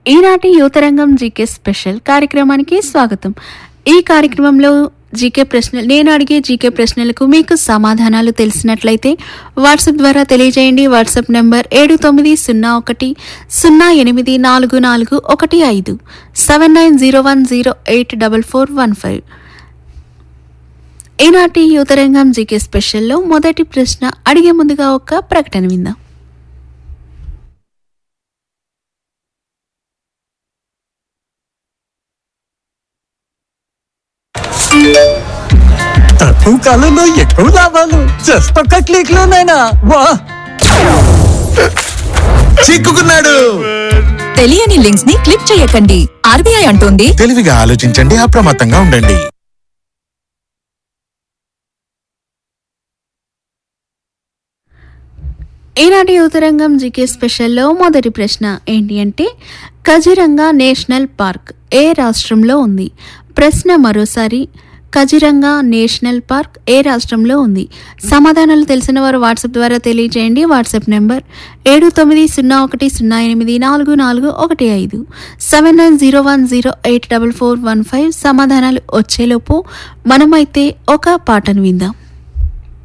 ఈనాటి యువతరంగం GK special కార్యక్రమానికి స్వాగతం ఈ కార్యక్రమంలో జీకే ప్రశ్నలు నేను అడిగే జీకే ప్రశ్నలకు మీకు సమాధానాలు తెలిసినట్లయితే వాట్సాప్ ద్వారా తెలియజేయండి వాట్సాప్ నెంబర్ ఏడు తొమ్మిది సున్నా ఒకటి సున్నా ఎనిమిది నాలుగు నాలుగు ఒకటి ఐదు seven nine zero one zero eight double four one five ఈనాటి యువతరంగం జీకే స్పెషల్లో మొదటి ప్రశ్న అడిగే ముందుగా ఒక ప్రకటన విందాం తక్కువ కాలంలో ఎక్కువ లాభాలు జస్ట్ ఒక్క క్లిక్ లోనైనా వా చిక్కుకున్నాడు తెలియని లింక్స్ ని క్లిక్ చేయకండి ఆర్బీఐ అంటోంది తెలివిగా ఆలోచించండి అప్రమత్తంగా ఉండండి ఈనాటి యువతరంగం జీకే స్పెషల్లో మొదటి ప్రశ్న ఏంటి అంటే కజిరంగా నేషనల్ పార్క్ ఏ రాష్ట్రంలో ఉంది ప్రశ్న మరోసారి కజిరంగా నేషనల్ పార్క్ ఏ రాష్ట్రంలో ఉంది సమాధానాలు తెలిసిన వారు వాట్సాప్ ద్వారా తెలియజేయండి వాట్సాప్ నెంబర్ ఏడు తొమ్మిది సున్నా ఒకటి సున్నా ఎనిమిది నాలుగు నాలుగు ఒకటి ఐదు seven nine zero one zero eight double four one five సమాధానాలు వచ్చేలోపు మనమైతే ఒక పాటను విందాం